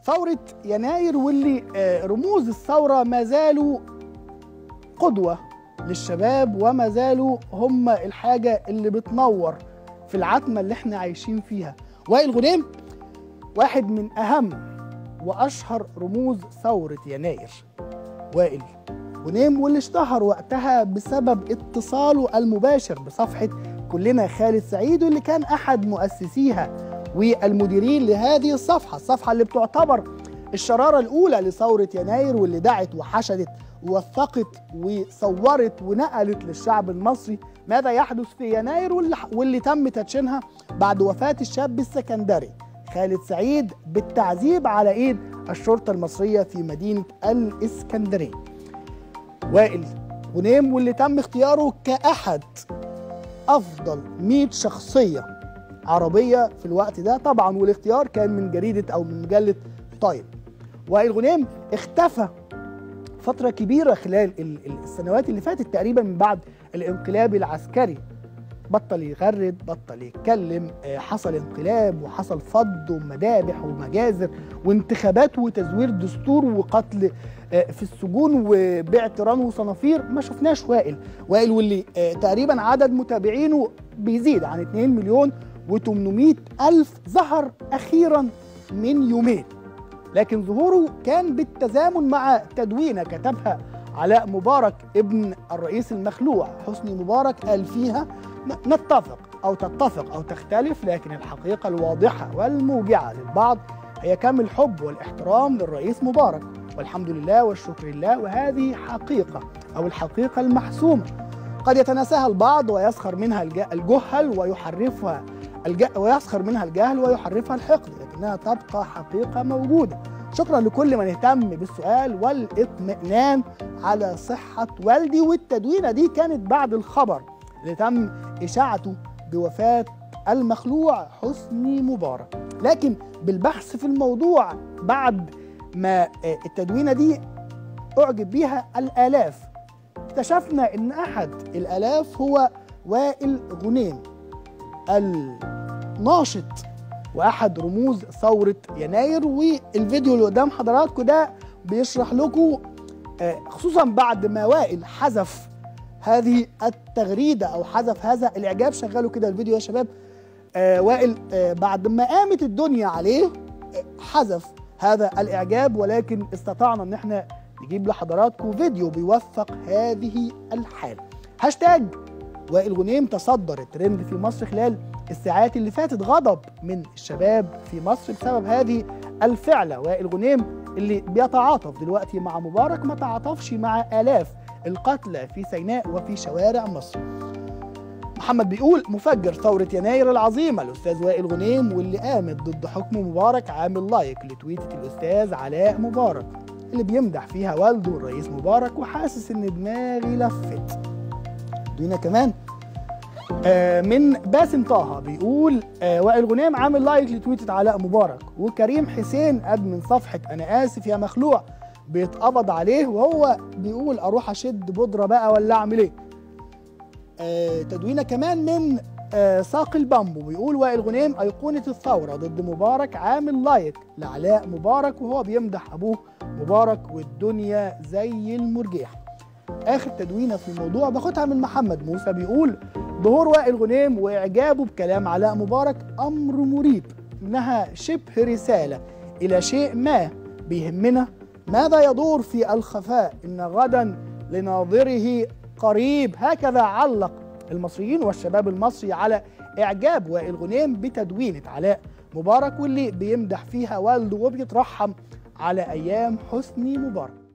ثورة يناير واللي آه، رموز الثورة ما زالوا قدوة للشباب وما زالوا هم الحاجة اللي بتنور في العتمة اللي احنا عايشين فيها وائل غنيم واحد من أهم وأشهر رموز ثورة يناير وائل غنيم واللي اشتهر وقتها بسبب اتصاله المباشر بصفحة كلنا خالد سعيد واللي كان أحد مؤسسيها والمديرين لهذه الصفحة الصفحة اللي بتعتبر الشرارة الأولى لثورة يناير واللي دعت وحشدت ووثقت وصورت ونقلت للشعب المصري ماذا يحدث في يناير واللي, واللي تم تدشينها بعد وفاة الشاب السكندري خالد سعيد بالتعذيب على ايد الشرطة المصرية في مدينة الإسكندرية وائل غنيم واللي تم اختياره كأحد أفضل 100 شخصية عربية في الوقت ده طبعا والاختيار كان من جريدة أو من مجلة تايم وائل غنيم اختفى فترة كبيرة خلال ال- ال- السنوات اللي فاتت تقريبا من بعد الانقلاب العسكري بطل يغرد بطل يتكلم آه، حصل انقلاب وحصل فض ومذابح ومجازر وانتخابات وتزوير دستور وقتل آه، في السجون وبيع تيران وصنافير ما شفناش وائل وائل واللي آه، تقريبا عدد متابعينه بيزيد عن 2 مليون و800 ألف ظهر أخيرا من يومين لكن ظهوره كان بالتزامن مع تدوينه كتبها علاء مبارك ابن الرئيس المخلوع حسني مبارك قال فيها ن- نتفق او تتفق او تختلف لكن الحقيقه الواضحه والموجعه للبعض هي كم الحب والاحترام للرئيس مبارك والحمد لله والشكر لله وهذه حقيقه او الحقيقه المحسومه قد يتناساها البعض ويسخر منها الج- الجهل ويحرفها الج... ويسخر منها الجهل ويحرفها الحقد لكنها تبقى حقيقة موجودة شكرا لكل من اهتم بالسؤال والاطمئنان على صحة والدي والتدوينة دي كانت بعد الخبر اللي تم إشاعته بوفاة المخلوع حسني مبارك لكن بالبحث في الموضوع بعد ما آه، التدوينة دي أعجب بيها الآلاف اكتشفنا إن أحد الآلاف هو وائل غنيم الناشط واحد رموز ثوره يناير والفيديو اللي قدام حضراتكم ده بيشرح لكم آه، خصوصا بعد ما وائل حذف هذه التغريده او حذف هذا الاعجاب شغلوا كده الفيديو يا شباب آه، وائل آه، بعد ما قامت الدنيا عليه آه، حذف هذا الاعجاب ولكن استطعنا ان احنا نجيب لحضراتكم فيديو بيوثق هذه الحاله هاشتاج وائل غنيم تصدر الترند في مصر خلال الساعات اللي فاتت غضب من الشباب في مصر بسبب هذه الفعلة وائل غنيم اللي بيتعاطف دلوقتي مع مبارك ما تعاطفش مع آلاف القتلى في سيناء وفي شوارع مصر محمد بيقول مفجر ثورة يناير العظيمة الأستاذ وائل غنيم واللي قامت ضد حكم مبارك عامل لايك لتويتة الأستاذ علاء مبارك اللي بيمدح فيها والده الرئيس مبارك وحاسس إن دماغي لفت دوينا كمان آه، من باسم طه بيقول آه، وائل غنيم عامل لايك لتويتة علاء مبارك وكريم حسين ادمن صفحة انا اسف يا مخلوع بيتقبض عليه وهو بيقول اروح اشد بودرة بقى ولا اعمل ايه آه، تدوينه كمان من آه، ساق البامبو بيقول وائل غنيم ايقونة الثورة ضد مبارك عامل لايك لعلاء مبارك وهو بيمدح ابوه مبارك والدنيا زي المرجيح اخر تدوينه في الموضوع باخدها من محمد موسى بيقول ظهور وائل غنيم واعجابه بكلام علاء مبارك امر مريب انها شبه رساله الى شيء ما بيهمنا ماذا يدور في الخفاء ان غدا لناظره قريب هكذا علق المصريين والشباب المصري على اعجاب وائل غنيم بتدوينه علاء مبارك واللي بيمدح فيها والده وبيترحم على ايام حسني مبارك